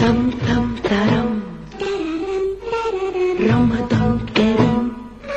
تم تم ترم رمضان كريم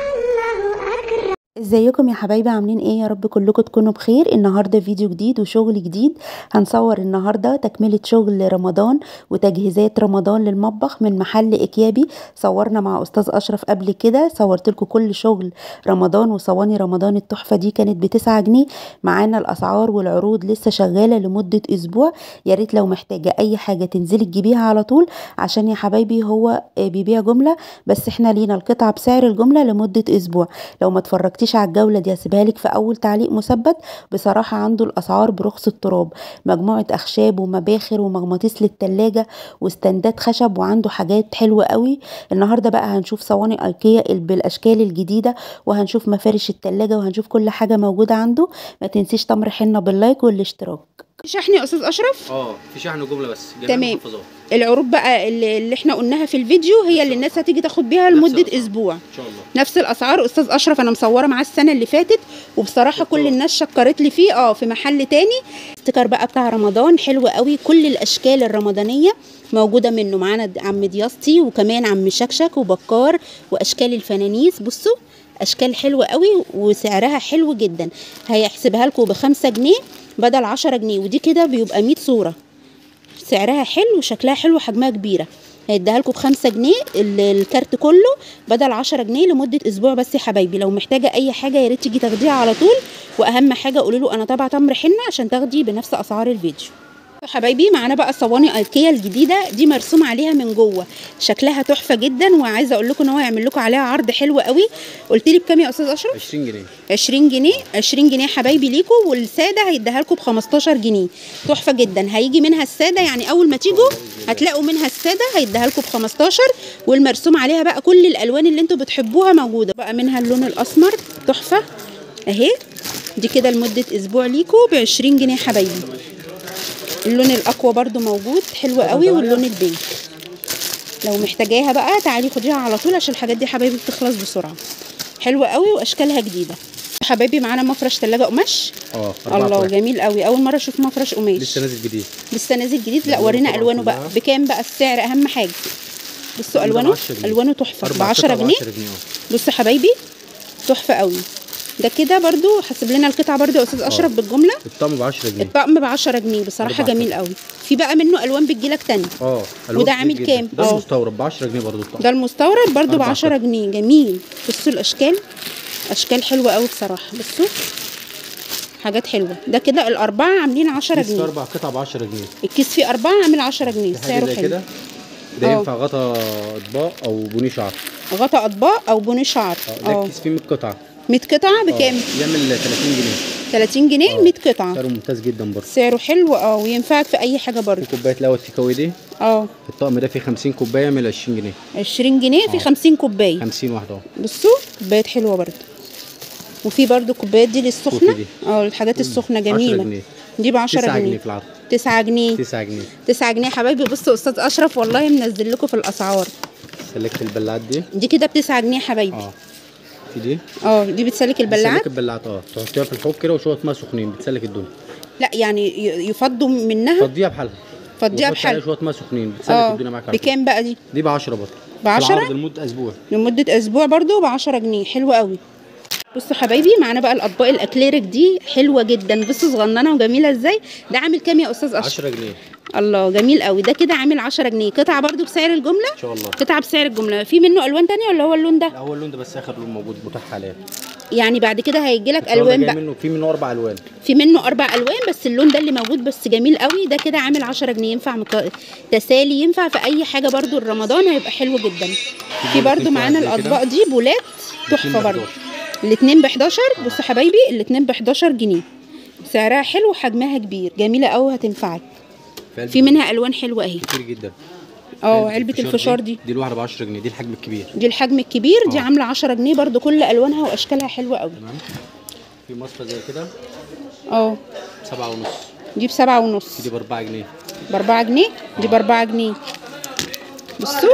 ازيكم يا حبايبي عاملين ايه يا رب كلكم تكونوا بخير النهارده فيديو جديد وشغل جديد هنصور النهارده تكمله شغل رمضان وتجهيزات رمضان للمطبخ من محل اكيابي صورنا مع استاذ اشرف قبل كده صورت لكم كل شغل رمضان وصواني رمضان التحفه دي كانت بتسعة جنيه معانا الاسعار والعروض لسه شغاله لمده اسبوع يا ريت لو محتاجه اي حاجه تنزلي تجيبيها على طول عشان يا حبايبي هو بيبيع جمله بس احنا لينا القطعه بسعر الجمله لمده اسبوع لو ما اتفرجتيش على الجوله دي هسيبها لك في اول تعليق مثبت بصراحه عنده الاسعار برخص التراب مجموعه اخشاب ومباخر ومغناطيس للتلاجة واستندات خشب وعنده حاجات حلوه قوي النهارده بقى هنشوف صواني ايكيا بالاشكال الجديده وهنشوف مفارش التلاجة وهنشوف كل حاجه موجوده عنده ما تنسيش تمر حنه باللايك والاشتراك شحن يا استاذ اشرف اه في شحن جمله بس جميع تمام. المحافظات العروض بقى اللي اللي احنا قلناها في الفيديو هي اللي الناس هتيجي تاخد بيها نفس لمده الأسعار. اسبوع ان شاء الله نفس الاسعار استاذ اشرف انا مصوره معاه السنه اللي فاتت وبصراحه كل شكراً. الناس شكرت لي فيه اه في محل تاني ستيكر بقى بتاع رمضان حلو قوي كل الاشكال الرمضانيه موجوده منه معانا د- عم دياستي وكمان عم شكشك وبكار واشكال الفنانيس بصوا اشكال حلوه قوي وسعرها حلو جدا هيحسبها لكم بخمسة جنيه بدل عشرة جنيه ودي كده بيبقى 100 صوره سعرها حلو وشكلها حلو وحجمها كبيره هيديها لكم بخمسة جنيه ال- الكارت كله بدل عشرة جنيه لمدة أسبوع بس يا حبايبي لو محتاجة أي حاجة يا ريت تيجي تاخديها على طول وأهم حاجة قولوا له أنا تابعة تمر حنة عشان تاخدي بنفس أسعار الفيديو يا حبايبي معانا بقى صواني ايكيا الجديده دي مرسوم عليها من جوه شكلها تحفه جدا وعايزه اقول لكم ان هو يعمل لكم عليها عرض حلو قوي قلت لي بكام يا استاذ اشرف 20 جنيه 20 جنيه 20 جنيه حبايبي ليكم والساده هيديها لكم ب 15 جنيه تحفه جدا هيجي منها الساده يعني اول ما تيجوا هتلاقوا منها الساده هيديها لكم ب 15 والمرسوم عليها بقى كل الالوان اللي انتوا بتحبوها موجوده بقى منها اللون الاسمر تحفه اهي دي كده لمده اسبوع ليكم ب 20 جنيه حبايبي اللون الاقوى برده موجود حلو قوي واللون البينك لو محتاجاها بقى تعالي خديها على طول عشان الحاجات دي حبايبي بتخلص بسرعه حلوه قوي واشكالها جديده حبايبي معانا مفرش ثلاجه قماش اه أربعة الله فراخ. جميل قوي اول مره اشوف مفرش قماش لسه نازل جديد لسه نازل جديد لا ألوانه ورينا طبعاً الوانه بقى كلها. بكام بقى السعر اهم حاجه بصوا ده الوانه بعشرة جنيه. الوانه تحفه ب أربع 10 قطع جنيه 10 جنيه اه بصوا حبايبي تحفه قوي ده كده برضو حاسب لنا القطعه برضو يا استاذ اشرف بالجمله الطقم ب 10 جنيه الطقم ب 10 جنيه بصراحه أربع جميل قطع. قوي في بقى منه الوان بتجيلك تاني اه ألوان وده كتير عامل جدا. كام؟ ده اه. المستورد ب 10 جنيه برضه الطقم ده المستورد برضو ب أربع 10 قطع. جنيه جميل بصوا الاشكال اشكال حلوه قوي بصراحه بصوا حاجات حلوه ده كده الاربعه عاملين 10 لسه جنيه اربع قطع ب 10 جنيه الكيس فيه اربعه عامل 10 جنيه دي حاجه سعره زي حلو كده ده اه. ينفع غطا اطباق او بوني شعر غطا اطباق او بوني شعر اه ده اه الكيس فيه 100 قطعه 100 قطعه اه. بكام يعمل 30 جنيه 30 جنيه اه. 100 قطعه سعره ممتاز جدا برضه سعره حلو اه وينفعك في اي حاجه برضه في كوبايه لوت تيك اواي دي اه الطقم ده فيه 50 كوبايه يعمل 20 جنيه 20 جنيه في اه. 50 كوبايه 50 واحده اهو بصوا كوبايات حلوه برضه وفي برضه كوبايات دي للسخنه وفي دي. اه الحاجات السخنه 10 جميله جنيه دي ب 10 9 جنيه جنيه في العرض 9 جنيه 9 جنيه 9 جنيه يا حبايبي بصوا استاذ اشرف والله منزل لكم في الاسعار سلكت البلاعات دي دي كده ب 9 جنيه يا حبايبي اه في دي اه دي بتسلك البلاعات بتسلك البلاعات اه تحطيها في الحوض كده وشويه ميه سخنين بتسلك الدنيا لا يعني ي- يفضوا منها فضيها بحالها فضيها وتحطي عليها بحل شويه ميه سخنين بتسلك اه الدنيا معاك على طول. بكام بقى دي دي ب 10 برضه ب 10 العرض لمده اسبوع لمدة أسبوع برضو ب 10 جنيه حلوة قوي بصوا حبايبي معانا بقى الأطباق الأكليريك دي حلوة جدا بصوا صغننة وجميلة ازاي ده عامل كام يا أستاذ أشرف 10 جنيه الله جميل قوي ده كده عامل 10 جنيه قطعة برضو بسعر الجملة ان شاء الله قطعة بسعر الجملة في منه ألوان تانية ولا هو اللون ده لا هو اللون ده بس اخر لون موجود متاح حاليا يعني بعد كده هيجي لك الشغل ده ألوان جاي بقى منه في منه اربع الوان في منه أربع ألوان بس اللون ده اللي موجود بس جميل قوي ده كده عامل 10 جنيه ينفع مك... تسالي ينفع في أي حاجة برضو الرمضان هيبقى حلو جدا في بول برضو اتنين معانا في واحد زي كده. الأطباق دي بولات الاتنين تحفة ب برضو 11. الاتنين ب 11 بصوا حبايبي الاتنين ب 11 جنيه سعرها حلو وحجمها كبير جميله قوي هتنفعك علبة في منها الوان حلوه اهي كتير جدا اه علبه الفشار دي دي الواحده ب 10 جنيه دي الحجم الكبير دي الحجم الكبير دي اه. عامله 10 جنيه برضو كل الوانها واشكالها حلوه قوي تمام في مصفى زي كده اه سبعة ونص دي بسبعة ونص دي ب 4 جنيه بأربعة جنيه دي بأربعة جنيه بصوا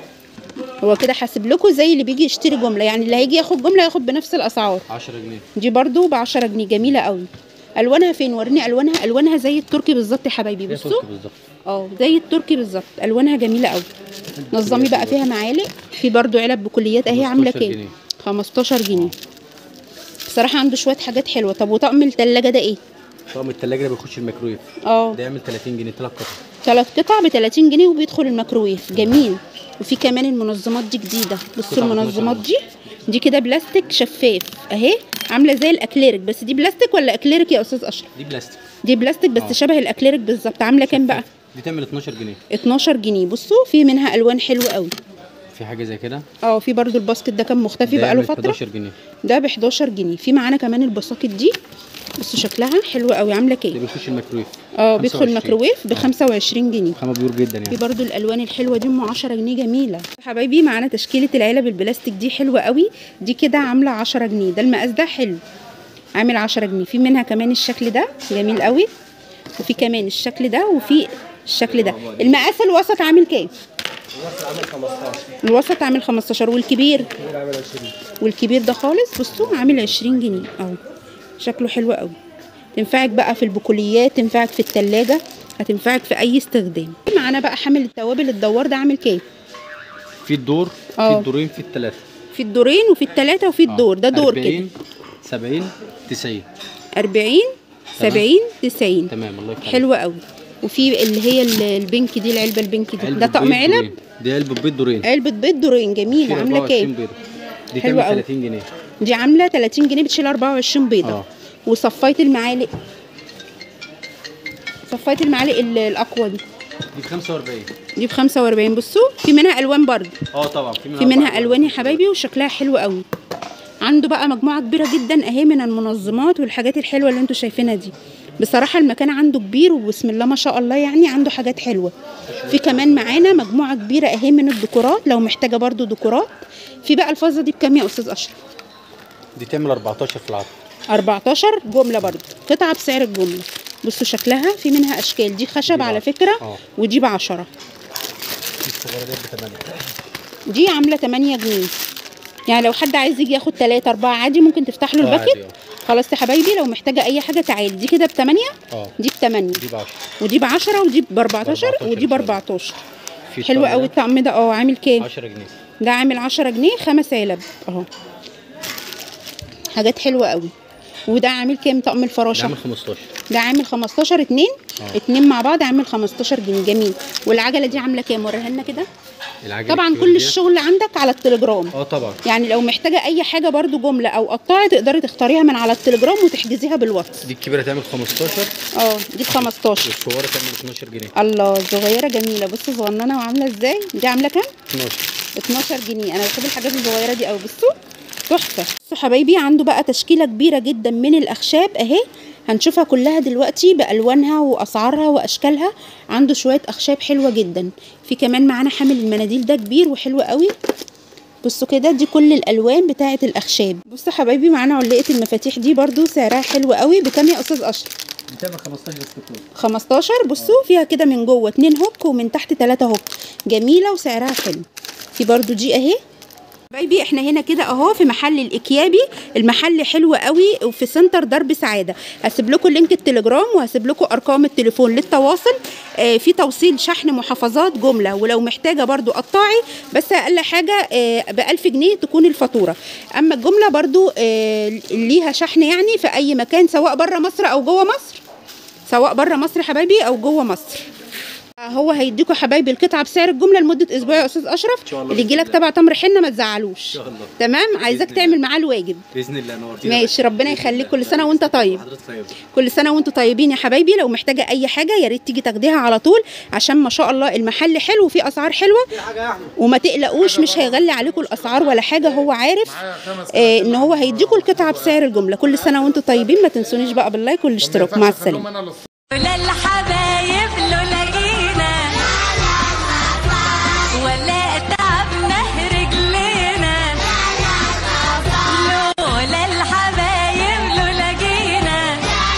هو كده حاسب لكم زي اللي بيجي يشتري جمله يعني اللي هيجي ياخد جمله ياخد بنفس الاسعار 10 جنيه دي برضو ب 10 جنيه جميله قوي الوانها فين وريني الوانها الوانها زي التركي بالظبط يا حبايبي هي بصوا تركي بالظبط اه زي التركي بالظبط الوانها جميله قوي نظمي بقى فيها معالق في برضو علب بكليات اهي عامله 15 كام جنيه. 15 جنيه بصراحه عنده شويه حاجات حلوه طب وطقم التلاجة ده ايه طقم التلاجة ده بيخش الميكرويف اه ده يعمل 30 جنيه ثلاث قطع ثلاث قطع ب 30 جنيه وبيدخل الميكروويف جميل وفي كمان المنظمات دي جديده بصوا قطع المنظمات 12 دي دي كده بلاستيك شفاف اهي عامله زي الاكليريك بس دي بلاستيك ولا اكليريك يا استاذ اشرف دي بلاستيك دي بلاستيك بس آه. شبه الاكليريك بالظبط عامله كام بقى دي تعمل 12 جنيه 12 جنيه بصوا في منها الوان حلوه قوي في حاجه زي كده اه في برضو الباسكت ده كان مختفي ده بقاله يعمل فتره 11 جنيه ده ب 11 جنيه في معانا كمان الباسكت دي بصوا شكلها حلوه قوي عامله ده كام بيخش الميكرويف اه بيدخل 25. الميكروويف ب 25 جنيه خامه بيور جدا في يعني برضو الالوان الحلوه دي ام 10 جنيه جميله حبايبي معانا تشكيله العلب البلاستيك دي حلوه قوي دي كده عامله 10 جنيه ده المقاس ده حلو عامل 10 جنيه في منها كمان الشكل ده جميل قوي وفي كمان الشكل ده وفي الشكل ده المقاس الوسط عامل كام الوسط عامل 15 والكبير والكبير ده خالص بصوا عامل 20 جنيه اهو شكله حلو قوي تنفعك بقى في البقوليات تنفعك في التلاجة هتنفعك في اي استخدام معانا بقى حامل التوابل الدوار ده عامل كام في الدور في آه. الدورين في الثلاثه في الدورين وفي التلاتة وفي الدور ده دور كده 70 90 40 70 90 تمام الله يفتح حلوة قوي وفي اللي هي ال- البنك دي العلبة البنك دي علبة ده طقم بيض علب دورين. دي علبه بيض دورين علبة بيض دورين جميلة في عاملة 24 كام بيضه دي حلوة تعمل أوي. 30 جنيه دي عاملة 30 جنيه بتشيل 24 بيضة آه. وصفاية المعالق صفاية المعالق ال- الأقوى دي دي ب 45 دي ب 45 بصوا في منها ألوان برضه اه طبعا في منها في منها أربع الوان يا حبايبي وشكلها حلو قوي عنده بقى مجموعه كبيره جدا اهي من المنظمات والحاجات الحلوه اللي انتوا شايفينها دي بصراحه المكان عنده كبير وبسم الله ما شاء الله يعني عنده حاجات حلوه في كمان معانا مجموعه كبيره اهي من الديكورات لو محتاجه برضو ديكورات في بقى الفازه دي بكام يا استاذ اشرف دي تعمل 14 في العرض 14 جمله برضو قطعه بسعر الجمله بصوا شكلها في منها اشكال دي خشب دي على بعشرة. فكره آه. ودي ب 10 دي الصغيره دي ب 8 دي عامله 8 جنيه يعني لو حد عايز يجي ياخد 3 4 عادي ممكن تفتح له آه، الباكت عادي، آه. خلاص يا حبايبي لو محتاجه اي حاجه تعالي دي كده ب 8 اه دي ب 8 دي ب 10 ودي ب 10 ودي ب 14 14 ودي ب إن شاء الله. 14 في حلو الطقم قوي ده الطقم ده اه عامل كام 10 جنيه ده عامل 10 جنيه خمس علب اهو حاجات حلوه قوي وده عامل كام طقم ده الفراشه عامل 15 ده عامل 15 اتنين آه. اتنين مع بعض عامل 15 جنيه جميل والعجله دي عامله كام وريها لنا كده العجل طبعا الكبير كل دي. الشغل عندك على التليجرام اه طبعا يعني لو محتاجه اي حاجه برضو جمله او قطاعه تقدري تختاريها من على التليجرام وتحجزيها بالواتس دي الكبيره تعمل 15 اه دي ب 15 والصغيره تعمل 12 جنيه الله صغيره جميله بصوا صغننه وعامله ازاي دي عامله كام 12 12 جنيه انا بحب الحاجات الصغيره دي قوي بصوا تحفه بصوا حبايبي عنده بقى تشكيله كبيره جدا من الاخشاب اهي هنشوفها كلها دلوقتي بالوانها واسعارها واشكالها عنده شويه اخشاب حلوه جدا في كمان معانا حامل المناديل ده كبير وحلو قوي بصوا كده دي كل الالوان بتاعه الاخشاب بصوا حبايبي معانا علقه المفاتيح دي برضو سعرها حلو قوي بكام يا استاذ اشرف دي تعمل 15 بس كتير 15 بصوا فيها كده من جوه اتنين هوك ومن تحت تلاتة هوك جميله وسعرها حلو في برضو دي اهي حبايبي احنا هنا كده اهو في محل الاكيابي المحل حلو قوي وفي سنتر درب سعاده هسيب لكم لينك التليجرام وهسيب لكم ارقام التليفون للتواصل آه في توصيل شحن محافظات جمله ولو محتاجه برضو قطاعي بس اقل حاجه ب 1000 جنيه تكون الفاتوره اما الجمله برضو آه ليها شحن يعني في اي مكان سواء بره مصر او جوه مصر سواء بره مصر يا حبايبي او جوه مصر هو هيديكوا حبايبي القطعه بسعر الجمله لمده اسبوع يا استاذ اشرف شاء الله اللي يجي لك تبع تمر حنه ما تزعلوش شاء الله. تمام عايزاك بإذن تعمل معاه الواجب باذن الله نورتينا ماشي ربنا يخليك كل سنه وانت طيب حضرتك طيب كل سنه وانتم طيبين يا حبايبي لو محتاجه اي حاجه يا ريت تيجي تاخديها على طول عشان ما شاء الله المحل حلو وفيه اسعار حلوه وما تقلقوش مش هيغلي عليكم الاسعار ولا حاجه هو عارف آه ان هو هيديكوا القطعه بسعر الجمله كل سنه وانتم طيبين ما تنسونيش بقى باللايك والاشتراك مع السلامه لولا الحبايب لولا جينا ولا تعبنا رجلينا لولا الحبايب لولا جينا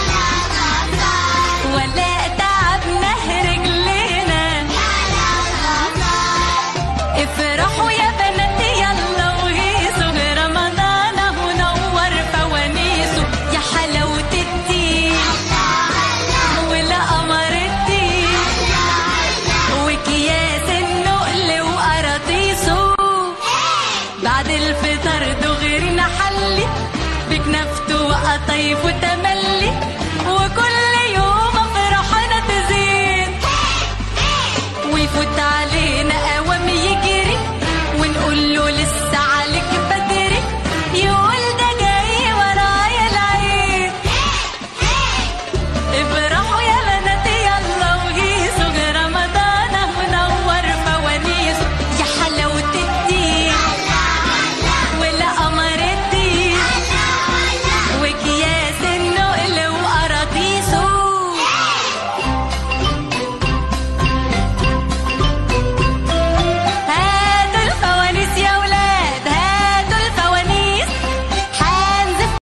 ولا تعبنا رجلينا افرحوا يا بنات يلا وهيصوا رمضان اهو نور فوانيسه يا حلاوة الدين ولا قمر بكنفته وقطايف وتماثيل